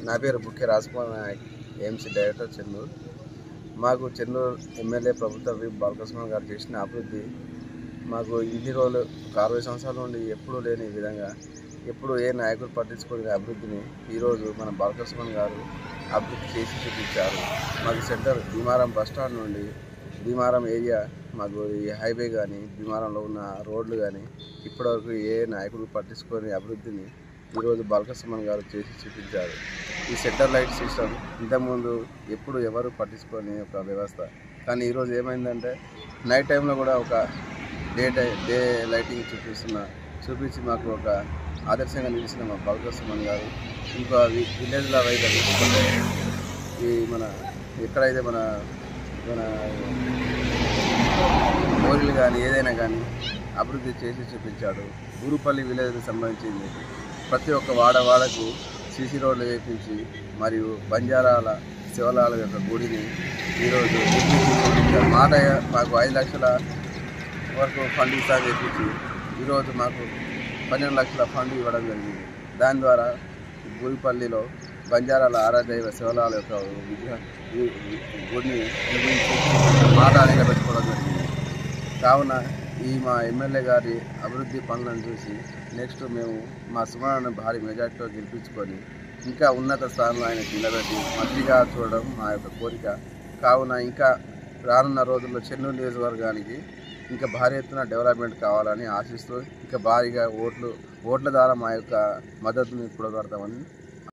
నా పేరు Bukke Rajkumar Nayak AMC director Chennur మాకు చెన్నూరు ఎమ్మెల్యే ప్రభుత్వ విప్ బాలకృష్ణ గారు చేసిన అభివృద్ధి మాకు ఇన్ని రోజులు ఒక అరవై సంవత్సరాల నుండి ఎప్పుడూ లేని విధంగా ఎప్పుడు ఏ నాయకుడు పట్టించుకోని అభివృద్ధిని ఈరోజు మన బాలకృష్ణ గారు అభివృద్ధి చేసి చూపించారు మాకు సెంటర్ భీమారం బస్ స్టాండ్ నుండి భీమారం ఏరియా మాకు ఈ హైవే కానీ భీమారంలో ఉన్న రోడ్లు కానీ ఇప్పటివరకు ఏ నాయకుడు పట్టించుకొని అభివృద్ధిని ఈరోజు బాలకృష్ణ గారు చేసి చూపించారు ఈ సెంటర్ లైట్ సిస్టమ్ ఇంతకుముందు ఎప్పుడు ఎవరు పట్టించుకొని ఒక వ్యవస్థ కానీ ఈరోజు ఏమైందంటే నైట్ టైంలో కూడా ఒక డే టై డే లైటింగ్ చూపిస్తున్న చూపించి మాకు ఒక ఆదర్శంగా నిలిచిన మా బాలకృష్ణ గారు ఇంకా వి- విలేజ్ల వైపు తీసుకుంటే ఈ మన ఎక్కడైతే మన మన మోరీలు కానీ ఏదైనా కానీ అభివృద్ధి చేసి చూపించాడు గురుపల్లి విలేజ్కి సంబంధించింది ప్రతి ఒక్క వాడ వాడకు సీసీ రోడ్లు వేయించి మరియు బంజారాల శివలాల యొక్క గుడిని ఈరోజు నిర్మించి చూపించారు మాట మాకు ఐదు లక్షల వరకు ఫండ్ ఇస్తాను చెప్పించి ఈరోజు మాకు పన్నెండు లక్షల ఫండ్ ఇవ్వడం జరిగింది దాని ద్వారా గురిపల్లిలో బంజారాల ఆరాధ్య శివలాల యొక్క విగ్రహ ఈ- ఈ గుడిని నిర్మించి మాట నిలబెట్టుకోవడం జరిగింది కావున ఈ మా ఎమ్మెల్యే గారి అభివృద్ధి పనులను చూసి నెక్స్ట్ మేము మా సుమనాన్ని భారీ మెజార్టీతో గెలిపించుకొని ఇంకా ఉన్నత స్థానంలో ఆయన నిలబెట్టి మంత్రిగా చూడడం మా యొక్క కోరిక కావున ఇంకా రానున్న రోజుల్లో చెన్నూరు నియోజకవర్గానికి ఇంకా భారీ ఎత్తున డెవలప్మెంట్ కావాలని ఆశిస్తూ ఇంకా భారీగా ఓట్లు ఓట్ల ద్వారా మా యొక్క మద్దతుని కూడగడతామని